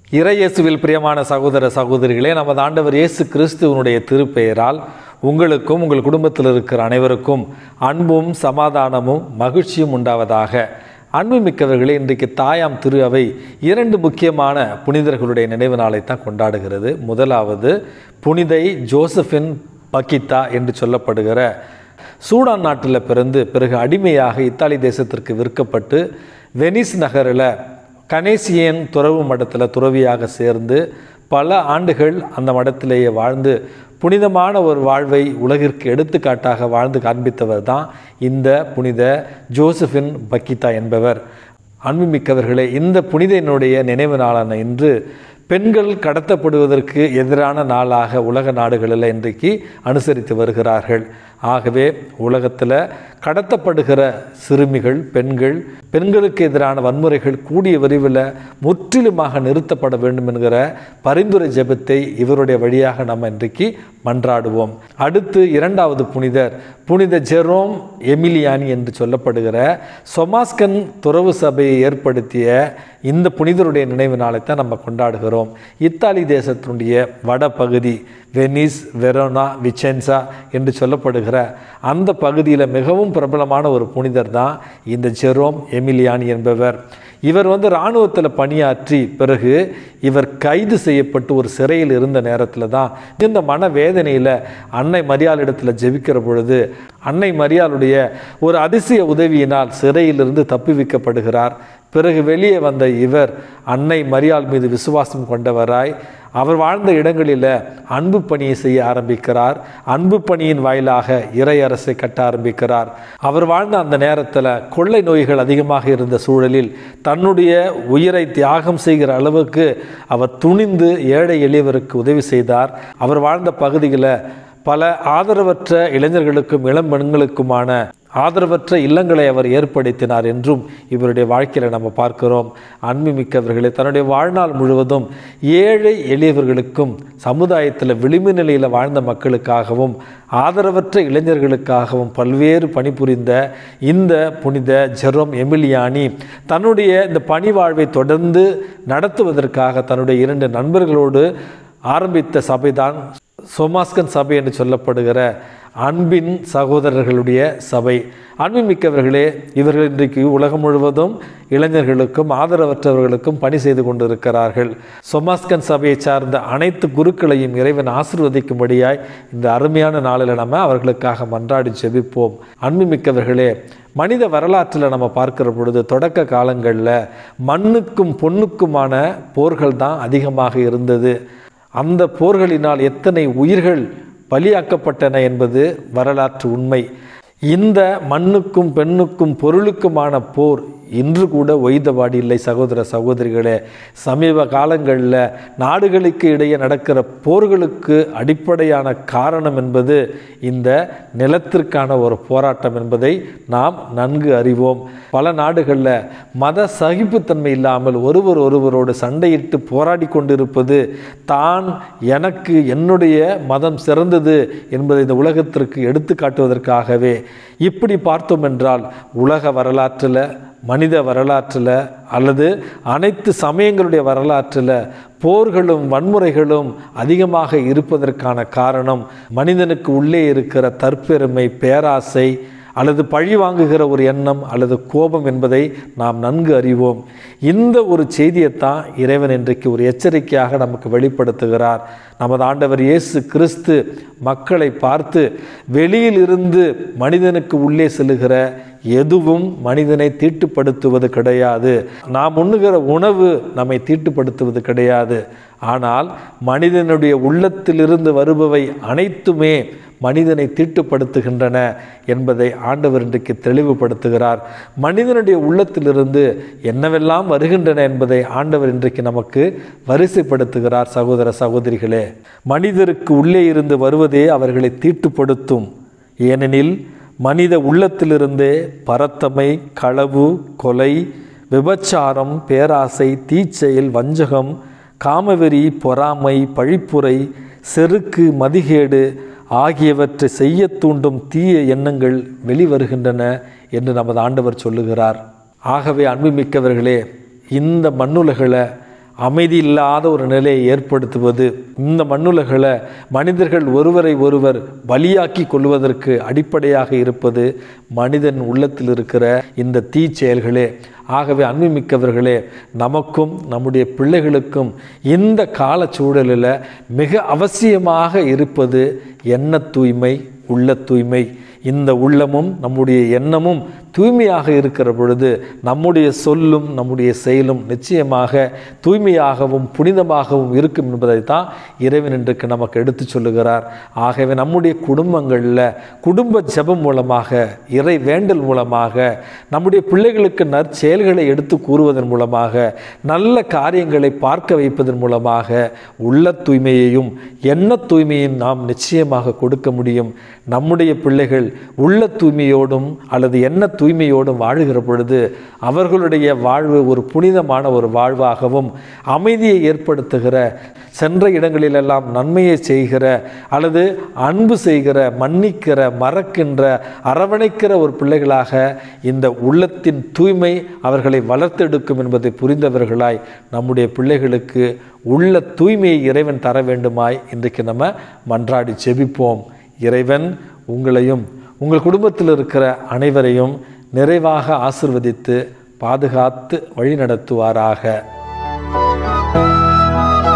இறையேசுவில் பிரியமான சகோதர சகோதரிகளே நமது ஆண்டவர் இயேசு கிறிஸ்துவனுடைய திருப்பெயரால் உங்களுக்கும் உங்கள் குடும்பத்தில் இருக்கிற அனைவருக்கும் அன்பும் சமாதானமும் மகிழ்ச்சியும் உண்டாவதாக அன்புமிக்கவர்களே இன்றைக்கு தாயாம் திரு அவை இரண்டு முக்கியமான புனிதர்களுடைய நினைவு நாளை தான் கொண்டாடுகிறது முதலாவது புனிதை ஜோசபின் பக்கித்தா என்று சொல்லப்படுகிற சூடான் நாட்டில் பிறந்து பிறகு அடிமையாக இத்தாலி தேசத்திற்கு விற்கப்பட்டு வெனிஸ் நகரில் கனேசியன் துறவு மடத்தில் துறவியாக சேர்ந்து பல ஆண்டுகள் அந்த மடத்திலேயே வாழ்ந்து புனிதமான ஒரு வாழ்வை உலகிற்கு எடுத்துக்காட்டாக வாழ்ந்து காண்பித்தவர் தான் இந்த புனித ஜோசபின் பக்கித்தா என்பவர் அன்புமிக்கவர்களே இந்த புனிதனுடைய நினைவு நாளான இன்று பெண்கள் கடத்தப்படுவதற்கு எதிரான நாளாக உலக நாடுகளில் இன்றைக்கு அனுசரித்து வருகிறார்கள் ஆகவே உலகத்தில் கடத்தப்படுகிற சிறுமிகள் பெண்கள் பெண்களுக்கு எதிரான வன்முறைகள் கூடிய விரைவில் முற்றிலுமாக நிறுத்தப்பட வேண்டும் என்கிற பரிந்துரை ஜெபத்தை இவருடைய வழியாக நம்ம இன்றைக்கு மன்றாடுவோம் அடுத்து இரண்டாவது புனிதர் புனித ஜெரோம் எமிலியானி என்று சொல்லப்படுகிற சொமாஸ்கன் துறவு சபையை ஏற்படுத்திய இந்த புனிதருடைய நினைவு நாளைத்தான் நம்ம கொண்டாடுகிறோம் இத்தாலி தேசத்தினுடைய வடபகுதி வெனிஸ் வெரோனா விச்சென்சா என்று சொல்லப்படுகிற அந்த பகுதியில் மிகவும் பிரபலமான ஒரு புனிதர் தான் இந்த ஜெரோம் எமிலியானி என்பவர் இவர் வந்து இராணுவத்தில் பணியாற்றி பிறகு இவர் கைது செய்யப்பட்டு ஒரு சிறையில் இருந்த நேரத்தில் தான் இந்த மன வேதனையில் அன்னை மரியாளிடத்தில் ஜெபிக்கிற பொழுது அன்னை மரியாளுடைய ஒரு அதிசய உதவியினால் சிறையிலிருந்து தப்புவிக்கப்படுகிறார் பிறகு வெளியே வந்த இவர் அன்னை மரியாள் மீது விசுவாசம் கொண்டவராய் அவர் வாழ்ந்த இடங்களில் அன்பு பணியை செய்ய ஆரம்பிக்கிறார் அன்பு பணியின் வாயிலாக இறை அரசை கட்ட ஆரம்பிக்கிறார் அவர் வாழ்ந்த அந்த நேரத்தில் கொள்ளை நோய்கள் அதிகமாக இருந்த சூழலில் தன்னுடைய உயிரை தியாகம் செய்கிற அளவுக்கு அவர் துணிந்து ஏழை எளியவருக்கு உதவி செய்தார் அவர் வாழ்ந்த பகுதியில் பல ஆதரவற்ற இளைஞர்களுக்கும் இளம் பெண்களுக்குமான ஆதரவற்ற இல்லங்களை அவர் ஏற்படுத்தினார் என்றும் இவருடைய வாழ்க்கையில் நம்ம பார்க்கிறோம் அன்புமிக்கவர்களை தன்னுடைய வாழ்நாள் முழுவதும் ஏழை எளியவர்களுக்கும் சமுதாயத்தில் விளிம்பு நிலையில் வாழ்ந்த மக்களுக்காகவும் ஆதரவற்ற இளைஞர்களுக்காகவும் பல்வேறு பணிபுரிந்த இந்த புனித ஜெரோம் எமிலியானி தன்னுடைய இந்த பணி வாழ்வை தொடர்ந்து நடத்துவதற்காக தன்னுடைய இரண்டு நண்பர்களோடு ஆரம்பித்த சபைதான் சோமாஸ்கன் சபை என்று சொல்லப்படுகிற அன்பின் சகோதரர்களுடைய சபை அன்புமிக்கவர்களே இவர்கள் இன்றைக்கு உலகம் முழுவதும் இளைஞர்களுக்கும் ஆதரவற்றவர்களுக்கும் பணி செய்து கொண்டிருக்கிறார்கள் சொமாஸ்கன் சபையை சார்ந்த அனைத்து குருக்களையும் இறைவன் ஆசிர்வதிக்கும்படியாய் இந்த அருமையான நாளில் நம்ம அவர்களுக்காக மன்றாடி ஜெபிப்போம் அன்புமிக்கவர்களே மனித வரலாற்றில் நம்ம பார்க்கிற பொழுது தொடக்க காலங்களில் மண்ணுக்கும் பொண்ணுக்குமான போர்கள் தான் அதிகமாக இருந்தது அந்த போர்களினால் எத்தனை உயிர்கள் பலியாக்கப்பட்டன என்பது வரலாற்று உண்மை இந்த மண்ணுக்கும் பெண்ணுக்கும் பொருளுக்குமான போர் இன்று கூட ஒய்தபாடு இல்லை சகோதர சகோதரிகளே சமீப காலங்களில் நாடுகளுக்கு இடையே நடக்கிற போர்களுக்கு அடிப்படையான காரணம் என்பது இந்த நிலத்திற்கான ஒரு போராட்டம் என்பதை நாம் நன்கு அறிவோம் பல நாடுகளில் மத சகிப்புத்தன்மை இல்லாமல் ஒருவர் ஒருவரோடு சண்டையிட்டு போராடி கொண்டிருப்பது தான் எனக்கு என்னுடைய மதம் சிறந்தது என்பதை இந்த உலகத்திற்கு எடுத்து காட்டுவதற்காகவே இப்படி பார்த்தோம் என்றால் உலக வரலாற்றில் மனித வரலாற்றில் அல்லது அனைத்து சமயங்களுடைய வரலாற்றில் போர்களும் வன்முறைகளும் அதிகமாக இருப்பதற்கான காரணம் மனிதனுக்கு உள்ளே இருக்கிற தற்பெருமை பேராசை அல்லது பழி வாங்குகிற ஒரு எண்ணம் அல்லது கோபம் என்பதை நாம் நன்கு அறிவோம் இந்த ஒரு செய்தியைத்தான் இறைவன் இன்றைக்கு ஒரு எச்சரிக்கையாக நமக்கு வெளிப்படுத்துகிறார் நமது ஆண்டவர் இயேசு கிறிஸ்து மக்களை பார்த்து வெளியிலிருந்து மனிதனுக்கு உள்ளே செல்லுகிற எதுவும் மனிதனை தீட்டுப்படுத்துவது கிடையாது நாம் உண்ணுகிற உணவு நம்மை தீட்டுப்படுத்துவது கிடையாது ஆனால் மனிதனுடைய உள்ளத்திலிருந்து வருபவை அனைத்துமே மனிதனை தீட்டுப்படுத்துகின்றன என்பதை ஆண்டவர் இன்றைக்கு தெளிவுபடுத்துகிறார் மனிதனுடைய உள்ளத்திலிருந்து என்னவெல்லாம் வருகின்றன என்பதை ஆண்டவர் இன்றைக்கு நமக்கு வரிசைப்படுத்துகிறார் சகோதர சகோதரிகளே மனிதருக்கு உள்ளே இருந்து வருவதே அவர்களை தீட்டுப்படுத்தும் ஏனெனில் மனித உள்ளத்திலிருந்தே பரத்தமை களவு கொலை விபச்சாரம் பேராசை தீச்செயல் வஞ்சகம் காமவெறி பொறாமை பழிப்புரை செருக்கு மதிகேடு ஆகியவற்றை செய்ய தூண்டும் தீய எண்ணங்கள் வெளிவருகின்றன என்று நமது ஆண்டவர் சொல்லுகிறார் ஆகவே அன்புமிக்கவர்களே இந்த மண்ணுலகளை அமைதி இல்லாத ஒரு நிலையை ஏற்படுத்துவது இந்த மண்ணுலகில் மனிதர்கள் ஒருவரை ஒருவர் பலியாக்கி கொள்வதற்கு அடிப்படையாக இருப்பது மனிதன் உள்ளத்தில் இருக்கிற இந்த தீ செயல்களே ஆகவே அன்புமிக்கவர்களே நமக்கும் நம்முடைய பிள்ளைகளுக்கும் இந்த கால சூழலில் மிக அவசியமாக இருப்பது எண்ண தூய்மை உள்ள தூய்மை இந்த உள்ளமும் நம்முடைய எண்ணமும் தூய்மையாக இருக்கிற பொழுது நம்முடைய சொல்லும் நம்முடைய செயலும் நிச்சயமாக தூய்மையாகவும் புனிதமாகவும் இருக்கும் என்பதை தான் இறைவன் இன்றைக்கு நமக்கு எடுத்து சொல்லுகிறார் ஆகவே நம்முடைய குடும்பங்களில் குடும்ப ஜெபம் மூலமாக இறை வேண்டல் மூலமாக நம்முடைய பிள்ளைகளுக்கு நற்செயல்களை எடுத்து கூறுவதன் மூலமாக நல்ல காரியங்களை பார்க்க வைப்பதன் மூலமாக உள்ள தூய்மையையும் எண்ண தூய்மையும் நாம் நிச்சயமாக கொடுக்க முடியும் நம்முடைய பிள்ளைகள் உள்ள தூய்மையோடும் அல்லது எண்ண தூய்மையோடும் வாழுகிற பொழுது அவர்களுடைய வாழ்வு ஒரு புனிதமான ஒரு வாழ்வாகவும் அமைதியை ஏற்படுத்துகிற சென்ற இடங்களிலெல்லாம் நன்மையை செய்கிற அல்லது அன்பு செய்கிற மன்னிக்கிற மறக்கின்ற அரவணைக்கிற ஒரு பிள்ளைகளாக இந்த உள்ளத்தின் தூய்மை அவர்களை வளர்த்தெடுக்கும் என்பதை புரிந்தவர்களாய் நம்முடைய பிள்ளைகளுக்கு உள்ள தூய்மையை இறைவன் தர வேண்டுமாய் இன்றைக்கு நம்ம மன்றாடி செபிப்போம் இறைவன் உங்களையும் உங்கள் குடும்பத்தில் இருக்கிற அனைவரையும் நிறைவாக ஆசிர்வதித்து பாதுகாத்து வழிநடத்துவாராக